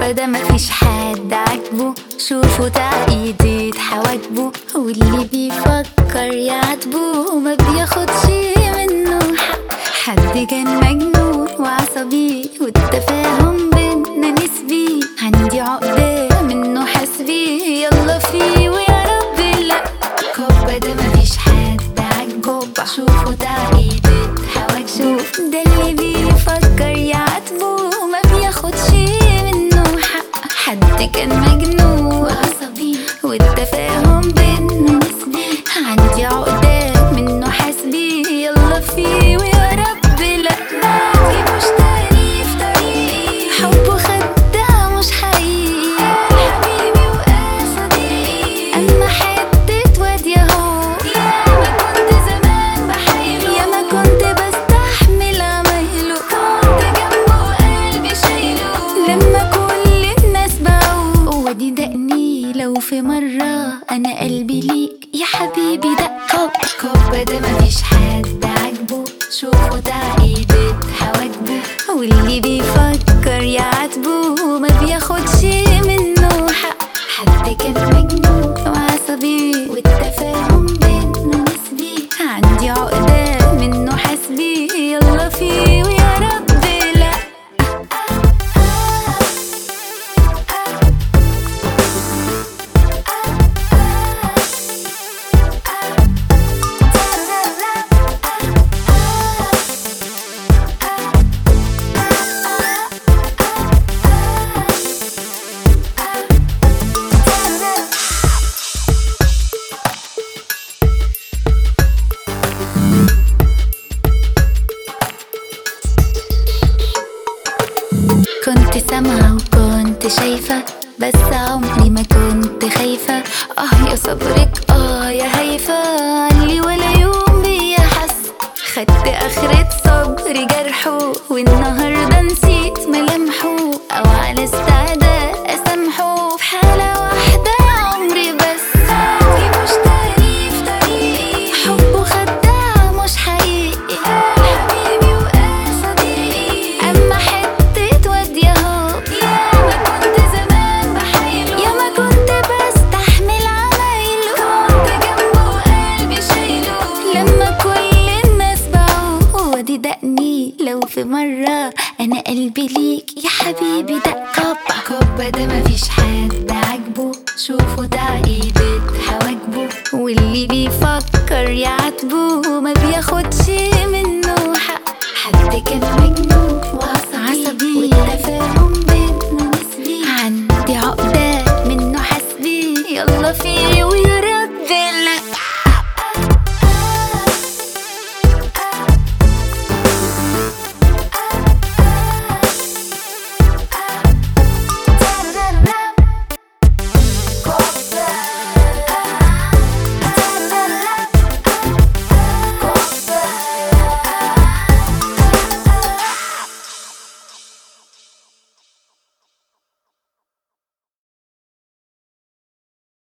كوبا ده مفيش حد عاجبه شوفوا تعقيدة حواجبه واللي بيفكر يعاتبه ما بياخدش منه حق حد كان مجنون وعصبي والتفاهم بينا نسبي عندي عقدة منه حسبي يلا فيه ويا رب لا كوبا ده مفيش حد عاجبه شوفوا تعقيدة حواجبه ده اللي بيفكر يعاتبه ما بياخدش منه حق حد كان مجنون وعصبي والتفاهم بينا نسبي عندي عقدة منه حسبي يلا فيه ويا رب لا ما تجيبوش تاني في طريقي حبه خداع مش حقيقي حبيبي وقصدي اما حتة واد ياهو يا ما كنت زمان بحايله يا ما كنت بستحمل عمايله كنت جنبه وقلبي شايله لما كل الناس باعوا ودي دقني لو في مرة أنا قلبي ليك يا حبيبي دق كوب كوب ده مفيش حد عاجبه شوفوا تعقيدة حواجبه واللي بيفكر يعاتبه ما بياخدش منه حق حد كان مجنون وعصبي والتفاهم بينا نسبي عندي عقدة منه حسبي يلا فيه ويا رب لا كنت سامعة وكنت شايفة بس عمري ما كنت خايفة اه يا صبرك اه يا هيفا علي ولا يوم بيا حس خدت آخرة صبري جرحه والنهاردة نسيت ملامحه أو على استعداد أسامحه في حالة واحدة يا عمري بس متجيبوش تاني في طريقي حبه خداع مش حقيقي حبيبي وقصدي أما حتة واد ياهو يا ما كنت زمان بحايله يا ما كنت بستحمل عمايله كنت جنبه وقلبي شايله لما كل الناس باعوا ودي دقني لو في مرة أنا قلبي ليك يا حبيبي دق كوبا كوبا ده مفيش حد عاجبه شوفوا تعقيدة حواجبه واللي بيفكر يعاتبه ما بياخدش